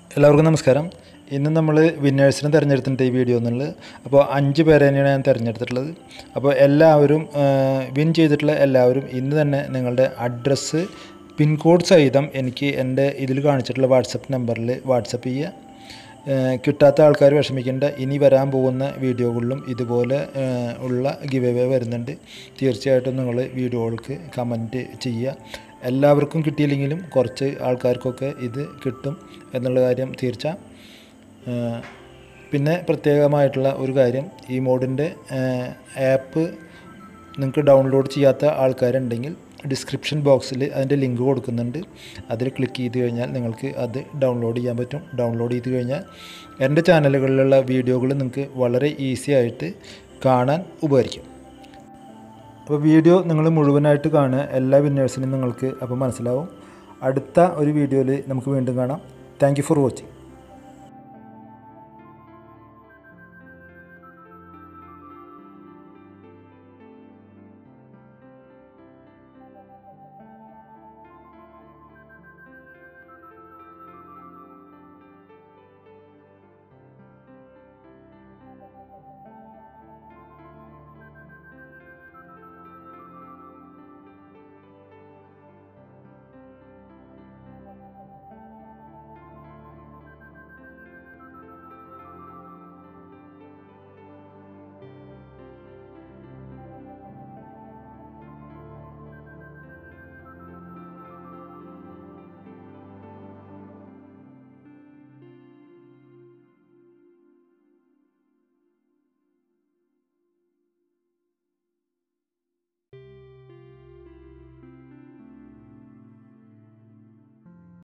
എല്ലാവർക്കും നമസ്കാരം ഇന്ന് നമ്മൾ വിന്നേഴ്സിനെ തിരഞ്ഞെടുത്തിട്ടുണ്ട് ഈ വീഡിയോ എന്നുള്ളത് അപ്പോൾ അഞ്ച് പേരെ തന്നെയാണ് ഞാൻ തിരഞ്ഞെടുത്തിട്ടുള്ളത് അപ്പോൾ എല്ലാവരും വിൻ ചെയ്തിട്ടുള്ള എല്ലാവരും ഇന്ന് തന്നെ നിങ്ങളുടെ അഡ്രസ്സ് പിൻകോഡ് സഹിതം എനിക്ക് എൻ്റെ ഇതിൽ കാണിച്ചിട്ടുള്ള വാട്സപ്പ് നമ്പറിൽ വാട്സപ്പ് ചെയ്യുക ഏഹ് കിട്ടാത്ത ആൾക്കാർ വിഷമിക്കേണ്ട ഇനി വരാൻ പോകുന്ന വീഡിയോകളിലും ഇതുപോലെ ഏഹ് ഉള്ള ഗിവ് അവേ വരുന്നുണ്ട് തീർച്ചയായിട്ടും നിങ്ങൾ വീഡിയോകൾക്ക് കമൻറ്റ് ചെയ്യുക എല്ലാവർക്കും കിട്ടിയില്ലെങ്കിലും കുറച്ച് ആൾക്കാർക്കൊക്കെ ഇത് കിട്ടും എന്നുള്ള കാര്യം തീർച്ച ഏഹ് പിന്നെ പ്രത്യേകമായിട്ടുള്ള ഒരു കാര്യം ഈ മോഡിൻ്റെ ആപ്പ് നിങ്ങൾക്ക് ഡൗൺലോഡ് ചെയ്യാത്ത ആൾക്കാരുണ്ടെങ്കിൽ ഡിസ്ക്രിപ്ഷൻ ബോക്സിൽ അതിൻ്റെ ലിങ്ക് കൊടുക്കുന്നുണ്ട് അതിൽ ക്ലിക്ക് ചെയ്ത് കഴിഞ്ഞാൽ നിങ്ങൾക്ക് അത് ഡൗൺലോഡ് ചെയ്യാൻ പറ്റും ഡൗൺലോഡ് ചെയ്ത് കഴിഞ്ഞാൽ എൻ്റെ ചാനലുകളിലുള്ള വീഡിയോകൾ നിങ്ങൾക്ക് വളരെ ഈസി ആയിട്ട് കാണാൻ ഉപകരിക്കും അപ്പോൾ വീഡിയോ നിങ്ങൾ മുഴുവനായിട്ട് കാണുക എല്ലാ വിന്നേഴ്സിനും നിങ്ങൾക്ക് അപ്പോൾ മനസ്സിലാവും അടുത്ത ഒരു വീഡിയോയിൽ നമുക്ക് വീണ്ടും കാണാം താങ്ക് ഫോർ വാച്ചിങ്